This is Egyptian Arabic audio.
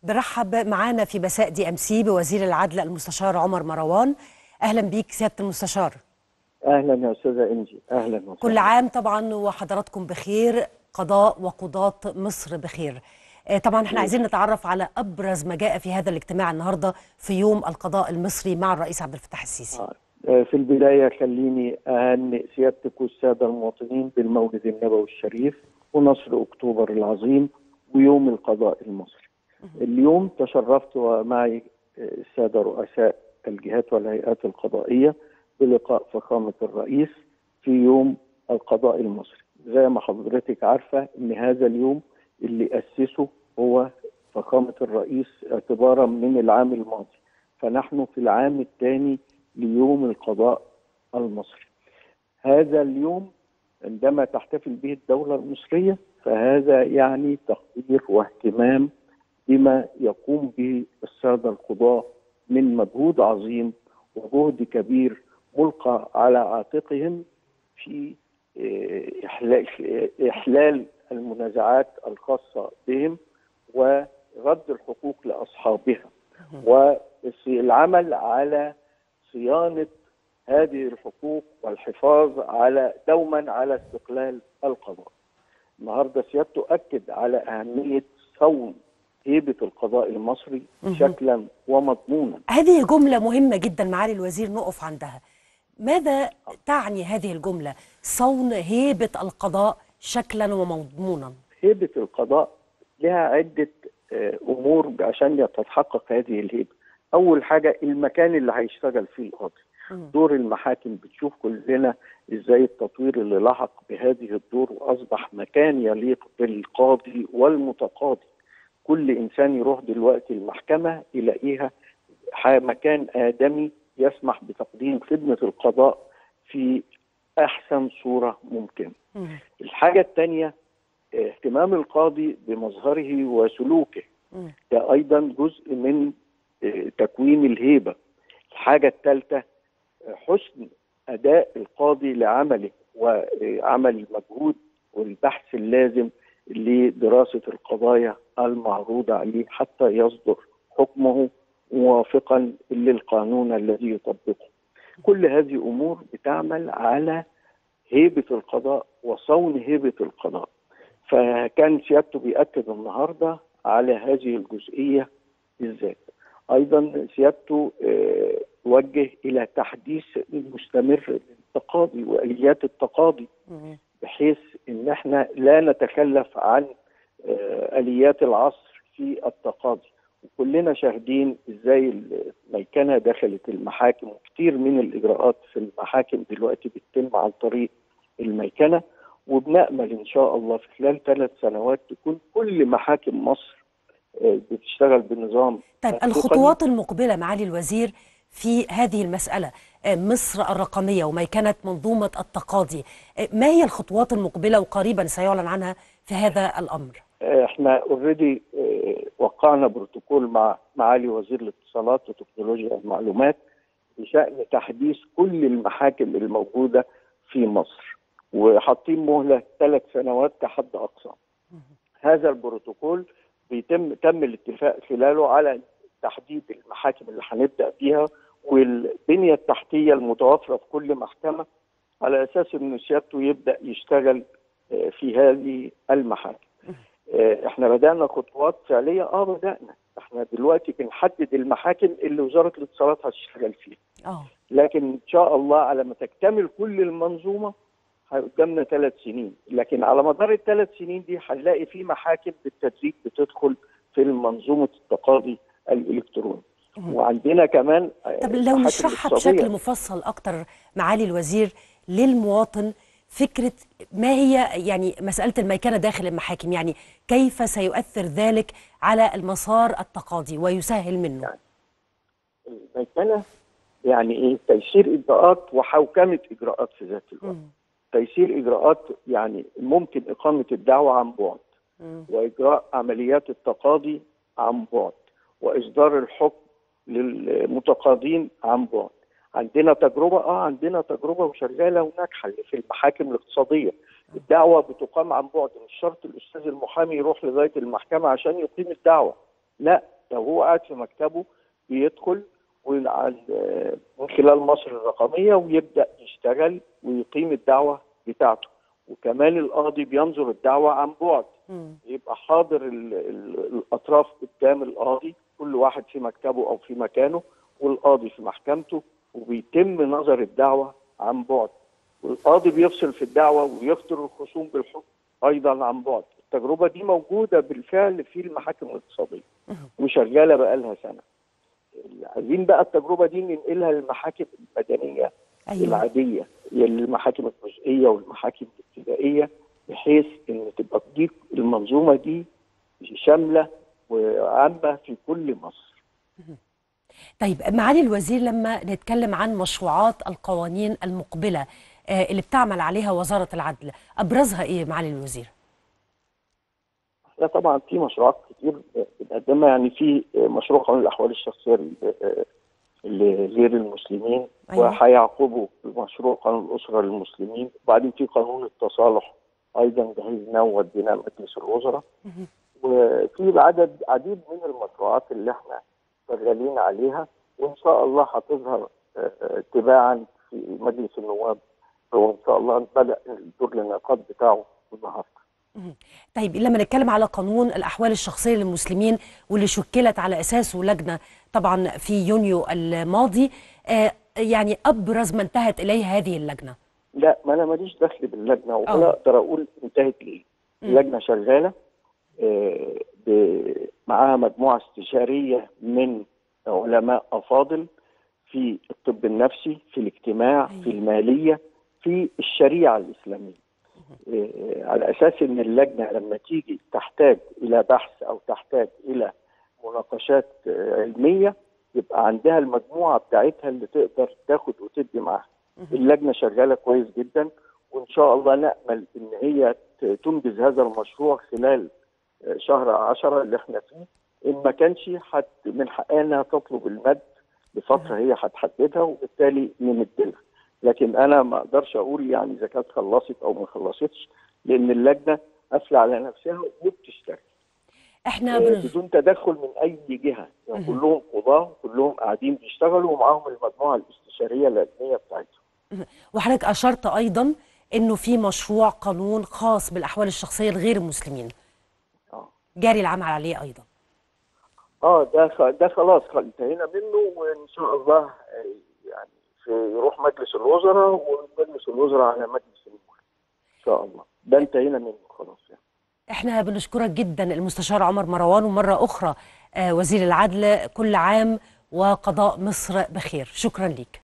برحب معانا في مساء دي ام سي بوزير العدل المستشار عمر مروان اهلا بيك سياده المستشار اهلا يا استاذه انجي اهلا وسهلا كل عام طبعا وحضراتكم بخير قضاء وقضاة مصر بخير آه، طبعا احنا عايزين نتعرف على ابرز ما جاء في هذا الاجتماع النهارده في يوم القضاء المصري مع الرئيس عبد الفتاح السيسي آه، في البدايه خليني اهنئ سيادتك والساده المواطنين بالمولد النبوي الشريف ونصر اكتوبر العظيم ويوم القضاء المصري. اليوم تشرفت ومعي آه، الساده رؤساء الجهات والهيئات القضائيه بلقاء فخامه الرئيس في يوم القضاء المصري. زي ما حضرتك عارفه ان هذا اليوم اللي اسسه هو فخامه الرئيس اعتبارا من العام الماضي. فنحن في العام الثاني ليوم القضاء المصري. هذا اليوم عندما تحتفل به الدولة المصرية فهذا يعني تقدير واهتمام بما يقوم به السادة القضاة من مجهود عظيم وجهد كبير ملقى على عاتقهم في إيه، إحلال, إحلال المنازعات الخاصة بهم ورد الحقوق لأصحابها والعمل على صيانة هذه الحقوق والحفاظ على دوما على استقلال القضاء. النهارده سيادته اكد على اهميه صون هيبه القضاء المصري شكلا ومضمونا. هذه جمله مهمه جدا معالي الوزير نقف عندها ماذا تعني هذه الجمله صون هيبه القضاء شكلا ومضمونا هيبه القضاء لها عده آه، امور عشان تتحقق هذه الهيبه. اول حاجه المكان اللي هيشتغل فيه القاضي. دور المحاكم بتشوف كلنا ازاي التطوير اللي لحق بهذه الدور واصبح مكان يليق بالقاضي والمتقاضي كل انسان يروح دلوقتي المحكمه يلاقيها ح- مكان ادمي يسمح بتقديم خدمه القضاء في احسن صوره ممكنه مم. الحاجه الثانيه اهتمام القاضي بمظهره وسلوكه مم. ده ايضا جزء من آه، تكوين الهيبه الحاجه الثالثه حسن اداء القاضي لعمله وعمل المجهود والبحث اللازم لدراسه القضايا المعروضه عليه حتى يصدر حكمه موافقا للقانون الذي يطبقه. كل هذه امور بتعمل على هيبه القضاء وصون هيبه القضاء. فكان سيادته بيأكد النهارده على هذه الجزئيه بالذات. ايضا سيادته آه، وجه الى تحديث مستمر للتقاضي واليات التقاضي مم. بحيث ان احنا لا نتخلف عن آه، اليات العصر في التقاضي وكلنا شاهدين ازاي الميكنه دخلت المحاكم وكثير من الاجراءات في المحاكم دلوقتي بتتم عن طريق الميكنه وبنامل ان شاء الله في خلال ثلاث سنوات تكون كل محاكم مصر آه، بتشتغل بنظام طيب التقني. الخطوات المقبله معالي الوزير في هذه المساله آه، مصر الرقميه وميكنه منظومه التقاضي آه، ما هي الخطوات المقبله وقريبا سيعلن عنها في هذا الامر احنا اوريدي وقعنا بروتوكول مع معالي وزير الاتصالات وتكنولوجيا المعلومات بشان تحديث كل المحاكم الموجوده في مصر وحاطين مهله ثلاث سنوات كحد اقصى. هذا البروتوكول بيتم تم الاتفاق خلاله على تحديد المحاكم اللي هنبدا بيها والبنيه التحتيه المتوفره في كل محكمه على اساس ان سيادته يبدا يشتغل آه، في هذه المحاكم. آه، احنا بدانا خطوات فعليه اه بدانا احنا دلوقتي بنحدد المحاكم اللي وزاره الاتصالات هتشتغل فيها اه لكن ان شاء الله على ما تكتمل كل المنظومه قدامنا ثلاث سنين لكن على مدار الثلاث سنين دي هنلاقي في محاكم بالتدريج بتدخل في منظومه التقاضي الالكتروني وعندنا كمان آه، طب لو محاكم نشرحها اقتصادية. بشكل مفصل اكتر معالي الوزير للمواطن فكره ما هي يعني مساله الميكنه داخل المحاكم يعني كيف سيؤثر ذلك على المسار التقاضي ويسهل منه الميكنه يعني ايه تيسير اجراءات وحوكمه اجراءات في ذات الوقت مم. تيسير اجراءات يعني ممكن اقامه الدعوه عن بعد مم. واجراء عمليات التقاضي عن بعد واصدار الحكم للمتقاضين عن بعد عندنا تجربه اه عندنا تجربه وشغاله وناجحه اللي في المحاكم الاقتصاديه الدعوه بتقام عن بعد مش شرط الاستاذ المحامي يروح لغايه المحكمه عشان يقيم الدعوه لا لو هو قاعد في مكتبه بيدخل وعلى- من خلال مصر الرقميه ويبدا يشتغل ويقيم الدعوه بتاعته وكمان القاضي بينظر الدعوه عن بعد مم. يبقى حاضر ال ال الاطراف قدام القاضي كل واحد في مكتبه او في مكانه والقاضي في محكمته وبيتم نظر الدعوه عن بعد والقاضي بيفصل في الدعوه ويخطر الخصوم بالحكم ايضا عن بعد التجربه دي موجوده بالفعل في المحاكم الاقتصاديه وشغاله بقى لها سنه عايزين بقى التجربه دي ننقلها للمحاكم المدنيه ايوه العاديه هي المحاكم الجزئيه والمحاكم الابتدائيه بحيث ان تبقى دي المنظومه دي شامله وعامه في كل مصر. طيب معالي الوزير لما نتكلم عن مشروعات القوانين المقبله آه، اللي بتعمل عليها وزاره العدل ابرزها ايه معالي الوزير؟ لا طبعا في مشروعات كتير بنقدمها يعني في مشروع قانون الاحوال الشخصيه ل- لغير المسلمين أيوة. وهيعقبه مشروع قانون الاسره للمسلمين وبعدين في قانون التصالح ايضا جهزناه ووديناه مجلس الوزراء وفي عدد عديد من المشروعات اللي احنا شغالين عليها وان شاء الله هتظهر آه، آه، تباعا في مجلس النواب وان شاء الله بدا الدور الانعقاد بتاعه النهارده طيب لما نتكلم على قانون الأحوال الشخصية للمسلمين واللي شكلت على أساسه لجنة طبعا في يونيو الماضي آه، يعني أبرز ما انتهت إليه هذه اللجنة لا ما انا ماليش دخل باللجنه آه. ولا اقدر اقول انتهت ليه مم. اللجنه شغاله آه، ب- معاها مجموعه استشاريه من علماء افاضل في الطب النفسي في الاجتماع أيوة. في الماليه في الشريعه الاسلاميه آه، على اساس ان اللجنه لما تيجي تحتاج الى بحث او تحتاج الى مناقشات آه، علميه يبقى عندها المجموعه بتاعتها اللي تقدر تاخد وتدي معاها اللجنه شغاله كويس جدا وان شاء الله نامل ان هي ت- تنجز هذا المشروع خلال آه، شهر عشرة اللي احنا فيه ان ما كانش حت من حقها انها تطلب المد لفتره هي هتحددها وبالتالي نمد لها لكن انا ما اقدرش اقول يعني اذا كانت خلصت او ما خلصتش لان اللجنه قافله على نفسها وبتشتغل احنا آه، بن... بدون تدخل من اي جهه يعني كلهم قضاه كلهم قاعدين بيشتغلوا ومعاهم المجموعه الاستشاريه العلميه بتاعتهم وحضرتك أشرت أيضا أنه في مشروع قانون خاص بالأحوال الشخصية لغير المسلمين اه جاري العمل عليه أيضا اه ده خ- ده خلاص خ- انتهينا منه وان شاء الله آه، يعني في يروح مجلس الوزراء ومجلس الوزراء على مجلس النواب ان شاء الله ده انتهينا منه خلاص يعني احنا بنشكرك جدا المستشار عمر مروان ومرة أخرى آه، وزير العدل كل عام وقضاء مصر بخير شكرا ليك